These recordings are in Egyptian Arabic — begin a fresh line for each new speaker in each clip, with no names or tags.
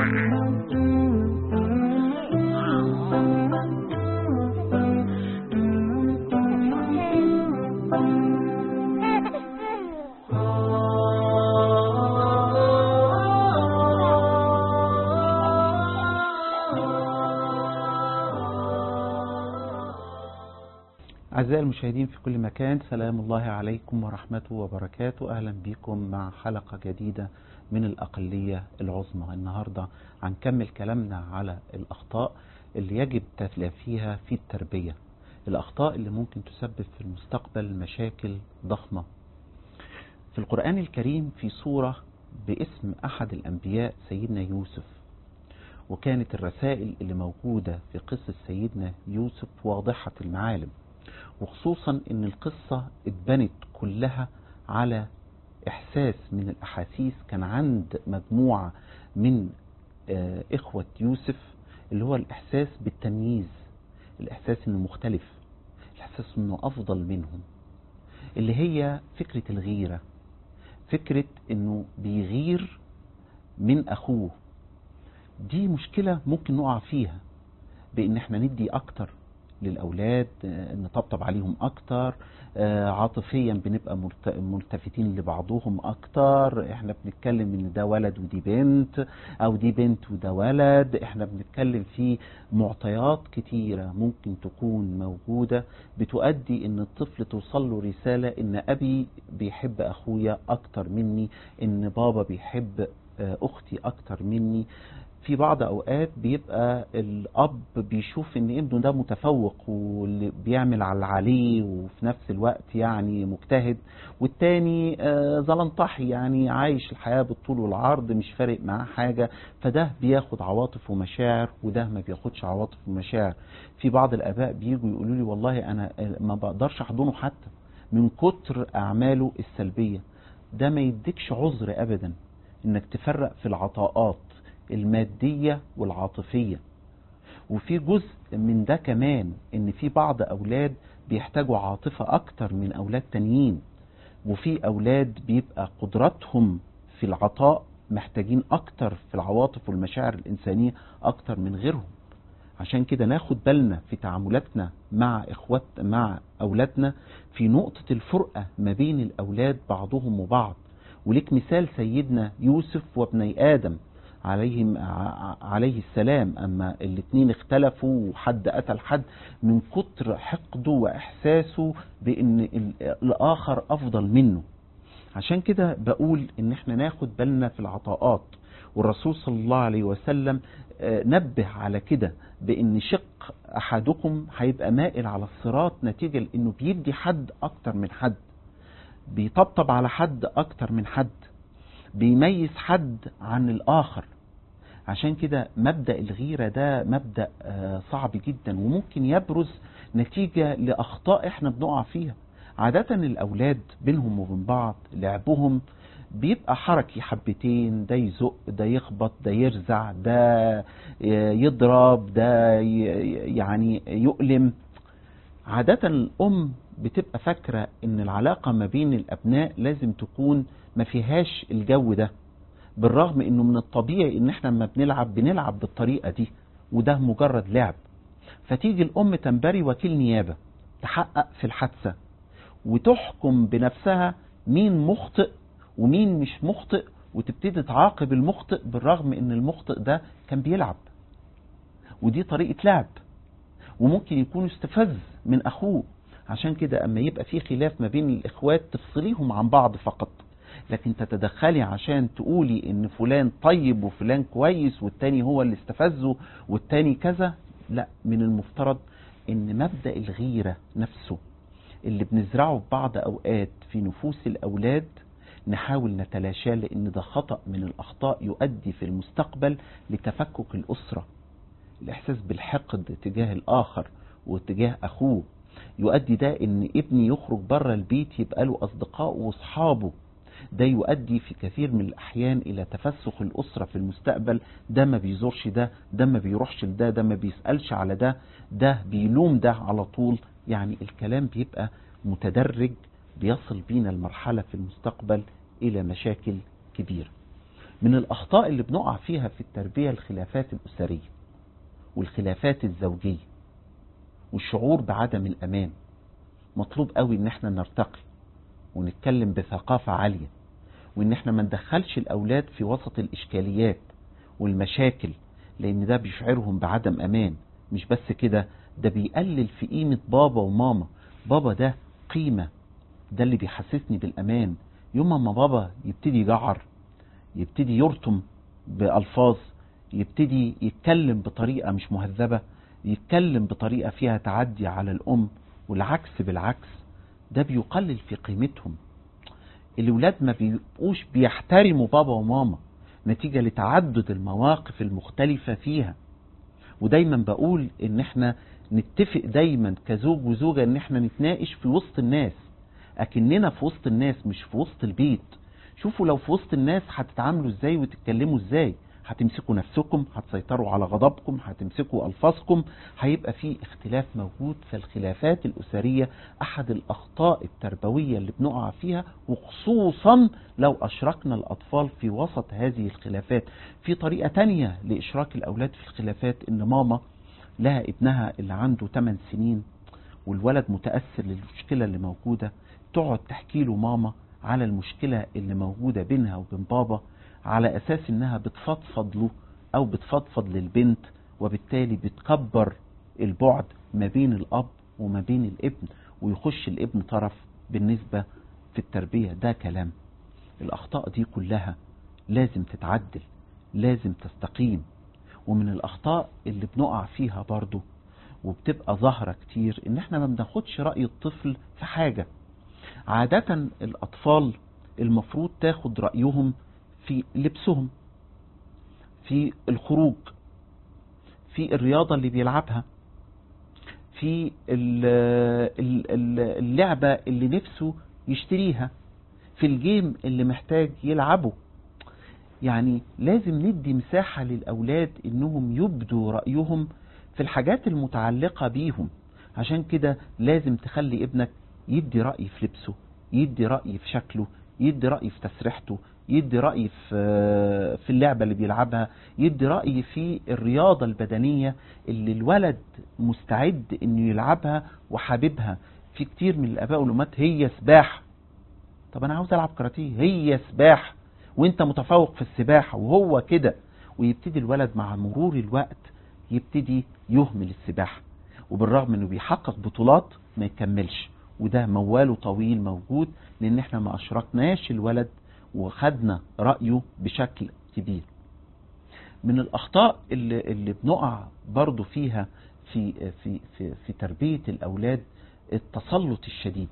أعزائي المشاهدين في كل مكان سلام الله عليكم ورحمته وبركاته أهلا بكم مع حلقة جديدة من الأقلية العظمى النهاردة هنكمل كلامنا على الأخطاء اللي يجب تلافيها في التربية الأخطاء اللي ممكن تسبب في المستقبل مشاكل ضخمة في القرآن الكريم في صورة باسم أحد الأنبياء سيدنا يوسف وكانت الرسائل اللي موجودة في قصة سيدنا يوسف واضحة المعالم وخصوصا ان القصة اتبنت كلها على احساس من الاحاسيس كان عند مجموعة من اه اخوة يوسف اللي هو الاحساس بالتمييز الاحساس انه مختلف الاحساس انه افضل منهم اللي هي فكرة الغيرة فكرة انه بيغير من اخوه دي مشكلة ممكن نقع فيها بان احنا ندي اكتر للأولاد نطبطب عليهم أكتر عاطفيا بنبقى ملتفتين لبعضهم أكتر احنا بنتكلم ان ده ولد ودي بنت أو دي بنت وده ولد احنا بنتكلم في معطيات كتيرة ممكن تكون موجودة بتؤدي ان الطفل توصل له رسالة ان أبي بيحب أخويا أكتر مني ان بابا بيحب أختي أكتر مني في بعض اوقات بيبقى الاب بيشوف ان ابنه ده متفوق واللي بيعمل على عليه وفي نفس الوقت يعني مجتهد والتاني زلنطحي يعني عايش الحياة بالطول والعرض مش فارق معاه حاجة فده بياخد عواطف ومشاعر وده ما بياخدش عواطف ومشاعر في بعض الاباء بيجوا يقولوا لي والله انا ما بقدرش احضنه حتى من كتر اعماله السلبية ده ما يديكش عذر ابدا انك تفرق في العطاءات المادية والعاطفية وفي جزء من ده كمان ان في بعض اولاد بيحتاجوا عاطفة اكتر من اولاد تانيين وفي اولاد بيبقى قدراتهم في العطاء محتاجين اكتر في العواطف والمشاعر الانسانية اكتر من غيرهم عشان كده ناخد بالنا في تعاملاتنا مع اخوات مع اولادنا في نقطة الفرقة ما بين الاولاد بعضهم وبعض وليك مثال سيدنا يوسف وابني ادم عليهم عليه السلام اما الاثنين اختلفوا وحد قتل حد من كتر حقده واحساسه بان الاخر افضل منه عشان كده بقول ان احنا ناخد بالنا في العطاءات والرسول صلى الله عليه وسلم نبه على كده بان شق احدكم هيبقى مائل على الصراط نتيجة لانه بيدي حد اكتر من حد بيطبطب على حد اكتر من حد بيميز حد عن الآخر عشان كده مبدأ الغيرة ده مبدأ صعب جدا وممكن يبرز نتيجة لأخطاء احنا بنقع فيها عادة الأولاد بينهم وبين بعض لعبهم بيبقى حركي حبتين ده يزق ده يخبط ده يرزع ده يضرب ده يعني يؤلم عادة الأم بتبقى فاكرة ان العلاقة ما بين الأبناء لازم تكون ما فيهاش الجو ده بالرغم انه من الطبيعي ان احنا لما بنلعب بنلعب بالطريقة دي وده مجرد لعب فتيجي الام تنبري وكيل نيابة تحقق في الحادثة وتحكم بنفسها مين مخطئ ومين مش مخطئ وتبتدي تعاقب المخطئ بالرغم ان المخطئ ده كان بيلعب ودي طريقة لعب وممكن يكون استفز من اخوه عشان كده اما يبقى في خلاف ما بين الاخوات تفصليهم عن بعض فقط لكن تتدخلي عشان تقولي ان فلان طيب وفلان كويس والتاني هو اللي استفزه والتاني كذا لا من المفترض ان مبدأ الغيرة نفسه اللي بنزرعه في بعض اوقات في نفوس الاولاد نحاول نتلاشاه لان ده خطأ من الاخطاء يؤدي في المستقبل لتفكك الاسرة الاحساس بالحقد تجاه الاخر وتجاه اخوه يؤدي ده ان ابني يخرج بره البيت يبقى له اصدقاء واصحابه ده يؤدي في كثير من الاحيان الى تفسخ الاسره في المستقبل ده ما بيزورش ده ده ما بيروحش لده ده ما بيسالش على ده ده بيلوم ده على طول يعني الكلام بيبقى متدرج بيصل بينا المرحله في المستقبل الى مشاكل كبيره من الأخطاء اللي بنقع فيها في التربية الخلافات الأسرية والخلافات الزوجية والشعور بعدم الأمان مطلوب قوي ان احنا نرتقي ونتكلم بثقافة عالية وان احنا ما ندخلش الاولاد في وسط الاشكاليات والمشاكل لان ده بيشعرهم بعدم امان مش بس كده ده بيقلل في قيمة بابا وماما بابا ده قيمة ده اللي بيحسسني بالامان يوم ما بابا يبتدي يجعر يبتدي يرتم بألفاظ يبتدي يتكلم بطريقة مش مهذبة يتكلم بطريقة فيها تعدي على الأم والعكس بالعكس ده بيقلل في قيمتهم الولاد ما بيبقوش بيحترموا بابا وماما نتيجة لتعدد المواقف المختلفة فيها ودايما بقول ان احنا نتفق دايما كزوج وزوجة ان احنا نتناقش في وسط الناس اكننا في وسط الناس مش في وسط البيت شوفوا لو في وسط الناس هتتعاملوا ازاي وتتكلموا ازاي هتمسكوا نفسكم هتسيطروا على غضبكم هتمسكوا ألفاظكم هيبقى في اختلاف موجود فالخلافات الأسرية أحد الأخطاء التربوية اللي بنقع فيها وخصوصا لو أشركنا الأطفال في وسط هذه الخلافات في طريقة تانية لإشراك الأولاد في الخلافات إن ماما لها ابنها اللي عنده 8 سنين والولد متأثر للمشكلة اللي موجودة تقعد تحكي له ماما على المشكلة اللي موجودة بينها وبين بابا على أساس إنها بتفضفض له أو بتفضفض للبنت وبالتالي بتكبر البعد ما بين الأب وما بين الابن ويخش الابن طرف بالنسبة في التربية ده كلام الأخطاء دي كلها لازم تتعدل لازم تستقيم ومن الأخطاء اللي بنقع فيها برضو وبتبقى ظاهرة كتير إن احنا ما بناخدش رأي الطفل في حاجة عادة الأطفال المفروض تاخد رأيهم في لبسهم في الخروج في الرياضة اللي بيلعبها في اللعبة اللي نفسه يشتريها في الجيم اللي محتاج يلعبه يعني لازم ندي مساحة للأولاد إنهم يبدوا رأيهم في الحاجات المتعلقة بيهم عشان كده لازم تخلي ابنك يدي رأي في لبسه يدي رأي في شكله يدي رأي في تسريحته يدي رأي في في اللعبة اللي بيلعبها يدي رأي في الرياضة البدنية اللي الولد مستعد انه يلعبها وحاببها في كتير من الاباء والامهات هي سباحة طب انا عاوز العب كاراتيه هي سباحة وانت متفوق في السباحة وهو كده ويبتدي الولد مع مرور الوقت يبتدي يهمل السباحة وبالرغم انه بيحقق بطولات ما يكملش وده مواله طويل موجود لان احنا ما اشركناش الولد وخدنا رأيه بشكل كبير من الأخطاء اللي, اللي بنقع برضو فيها في, في, في, في تربية الأولاد التسلط الشديد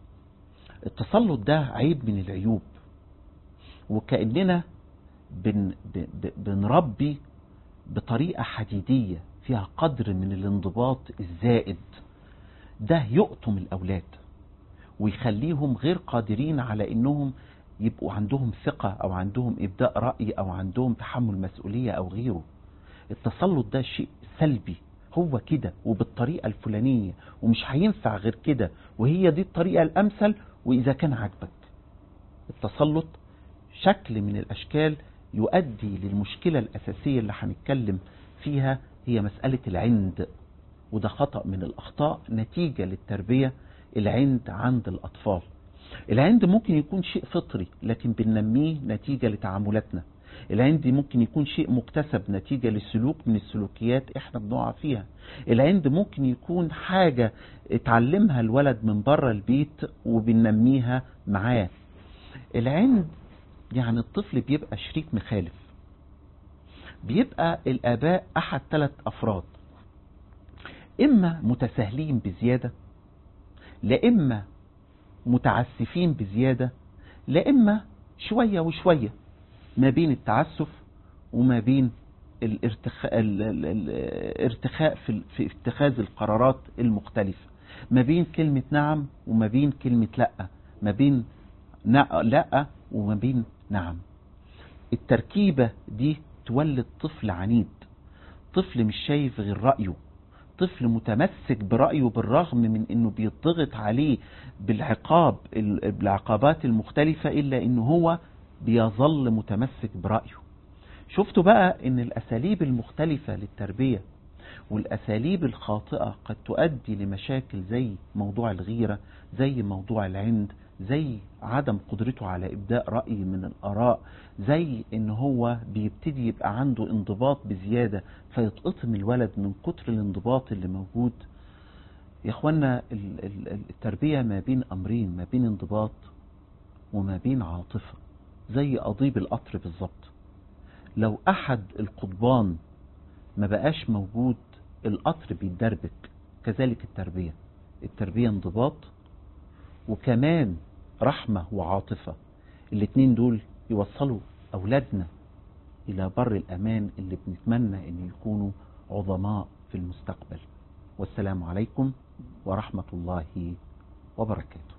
التسلط ده عيب من العيوب وكأننا بن بنربي بطريقة حديدية فيها قدر من الانضباط الزائد ده يقطم الأولاد ويخليهم غير قادرين على انهم يبقوا عندهم ثقة او عندهم ابداء رأي او عندهم تحمل مسؤولية او غيره التسلط ده شيء سلبي هو كده وبالطريقة الفلانية ومش هينفع غير كده وهي دي الطريقة الامثل واذا كان عاجبك التسلط شكل من الاشكال يؤدي للمشكلة الاساسية اللي هنتكلم فيها هي مسألة العند وده خطأ من الاخطاء نتيجة للتربية العند عند الاطفال العند ممكن يكون شيء فطري لكن بننميه نتيجة لتعاملاتنا العند ممكن يكون شيء مكتسب نتيجة لسلوك من السلوكيات احنا بنقع فيها العند ممكن يكون حاجة اتعلمها الولد من بره البيت وبننميها معاه العند يعني الطفل بيبقى شريك مخالف بيبقى الآباء أحد ثلاث أفراد إما متساهلين بزيادة لإما متعسفين بزيادة لإما شوية وشوية ما بين التعسف وما بين الارتخاء, الارتخاء في, في اتخاذ القرارات المختلفة ما بين كلمة نعم وما بين كلمة لا ما بين لا وما بين نعم التركيبة دي تولد طفل عنيد طفل مش شايف غير رأيه طفل متمسك برأيه بالرغم من انه بيضغط عليه بالعقاب بالعقابات المختلفة الا انه هو بيظل متمسك برأيه شفتوا بقى ان الاساليب المختلفة للتربية والاساليب الخاطئة قد تؤدي لمشاكل زي موضوع الغيرة زي موضوع العند زي عدم قدرته على ابداء رأي من الاراء زي ان هو بيبتدي يبقى عنده انضباط بزيادة فيتقطم الولد من كتر الانضباط اللي موجود يا اخوانا ال- ال- التربية ما بين امرين ما بين انضباط وما بين عاطفة زي قضيب القطر بالظبط لو احد القضبان ما بقاش موجود القطر بيتدربك كذلك التربية التربية انضباط وكمان رحمة وعاطفة الاتنين دول يوصلوا أولادنا إلى بر الأمان اللي بنتمنى أن يكونوا عظماء في المستقبل والسلام عليكم ورحمة الله وبركاته